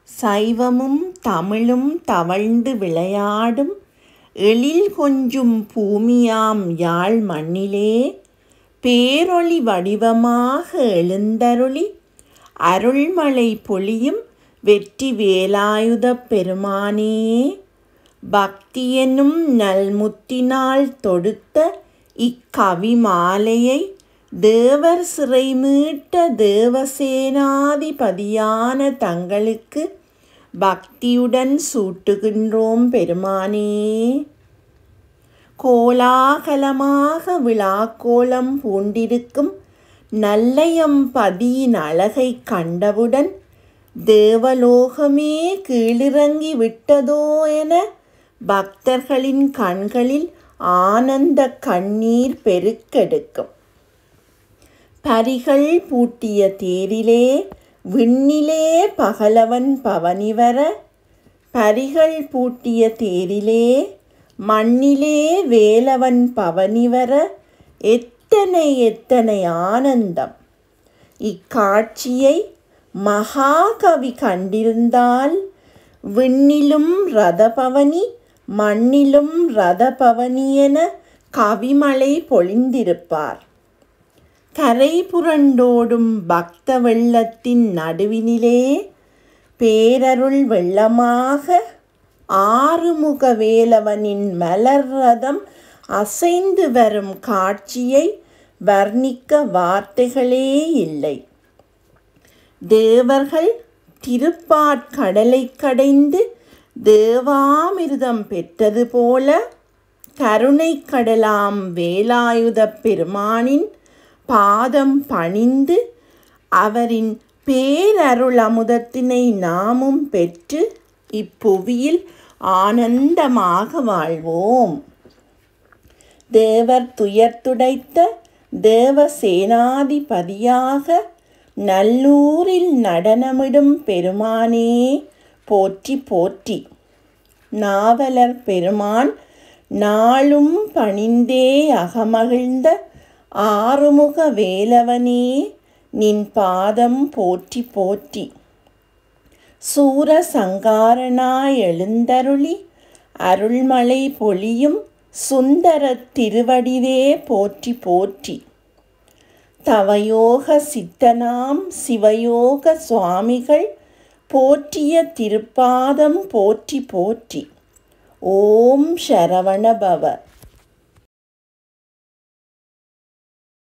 சைவமும் தமிழும் தவழ்ந்து விளையாடும் எழில் கொஞ்சும் பூமியாம் யாழ் மண்ணிலே பேரொளி வடிவமாக எழுந்தருளி அருள்மழை பொழியும் வெற்றி வேலாயுதப் பெருமானே பக்தி என்னும் நல்முத்தினால் தொடுத்த இக்கவி மாலையை தேவர் சிறை மீட்ட தேவசேனாதிபதியான தங்களுக்கு பக்தியுடன் சூட்டுகின்றோம் பெருமானே கோலாகலமாக விழாக்கோலம் பூண்டிருக்கும் நல்லையம்பதியின் அழகை கண்டவுடன் தேவலோகமே கீழிறங்கி விட்டதோ என பக்தர்களின் கண்களில் ஆனந்த கண்ணீர் பெருக்கெடுக்கும் பரிகள் பூட்டிய தேரிலே விண்ணிலே பகலவன் பவனி வர பரிகள் பூட்டிய தேரிலே மண்ணிலே வேலவன் பவனி வர எத்தனை எத்தனை ஆனந்தம் இக்காட்சியை மகாகவி கண்டிருந்தால் விண்ணிலும் ரதபவனி மண்ணிலும் ரதபவனி என கவிமழை பொழிந்திருப்பார் கரை புரண்டோடும் பக்த வெள்ளத்தின் நடுவினிலே பேரருள் வெள்ளமாக ஆறுமுக வேலவனின் மலர் ரதம் அசைந்து வரும் காட்சியை வர்ணிக்க வார்த்தைகளே இல்லை தேவர்கள் திருப்பாற்கடலை கடைந்து தேவாமிர்தம் பெற்றது போல கருணை கடலாம் வேலாயுதப் பெருமானின் பாதம் பணிந்து அவரின் பேரருள் அமுதத்தினை நாமும் பெற்று இப்புவியில் ஆனந்தமாக வாழ்வோம் தேவர் துயர் துடைத்த தேவசேனாதிபதியாக நல்லூரில் நடனமிடும் பெருமானே போற்றி போற்றி நாவலர் பெருமான் நாளும் பணிந்தே அகமகிழ்ந்த ஆறுமுக வேலவனே நின் பாதம் போற்றி போற்றி சூர சங்காரனாய் எழுந்தருளி அருள்மழை பொழியும் சுந்தர திருவடிவே போற்றி போற்றி தவயோக சித்தனாம் சிவயோக சுவாமிகள் போற்றிய திருப்பாதம் போற்றி போற்றி ஓம் சரவணபவ